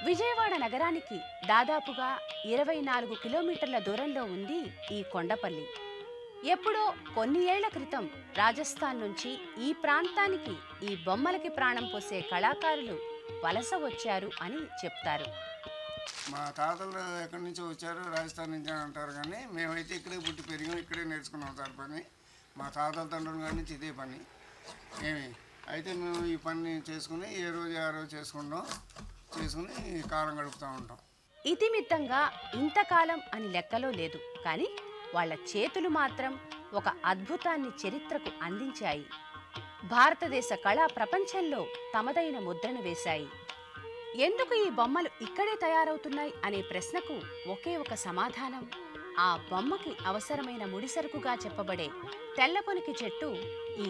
విజయవాడ నగరానికి దాదాపుగా ఇరవై నాలుగు కిలోమీటర్ల దూరంలో ఉంది ఈ కొండపల్లి ఎప్పుడో కొన్ని ఏళ్ల క్రితం రాజస్థాన్ నుంచి ఈ ప్రాంతానికి ఈ బొమ్మలకి ప్రాణం పోసే కళాకారులు వలస వచ్చారు అని చెప్తారు మా తాతలు ఎక్కడి నుంచో వచ్చారు రాజస్థాన్ నుంచి అని అంటారు కానీ మేమైతే ఇక్కడే పుట్టి పెరిగాం ఇక్కడే నేర్చుకున్నాం సార్ పని మా తాతల తండ్రుల కాడి నుంచి ఇదే పని ఏమి అయితే మేము ఈ పని చేసుకుని ఏ రోజు ఆ రోజు చేసుకుంటాం చేసుకుని కాలం గడుపుతూ ఉంటాం ఇతిమిత్తంగా ఇంతకాలం అని లెక్కలో లేదు కానీ వాళ్ళ చేతులు మాత్రం ఒక అద్భుతాన్ని చరిత్రకు అందించాయి భారతదేశ కళా ప్రపంచంలో తమదైన ముద్రను వేశాయి ఎందుకు ఈ బొమ్మలు ఇక్కడే తయారవుతున్నాయి అనే ప్రశ్నకు ఒకే ఒక సమాధానం ఆ బొమ్మకి అవసరమైన ముడిసరుకుగా చెప్పబడే తెల్లపొనికి చెట్టు ఈ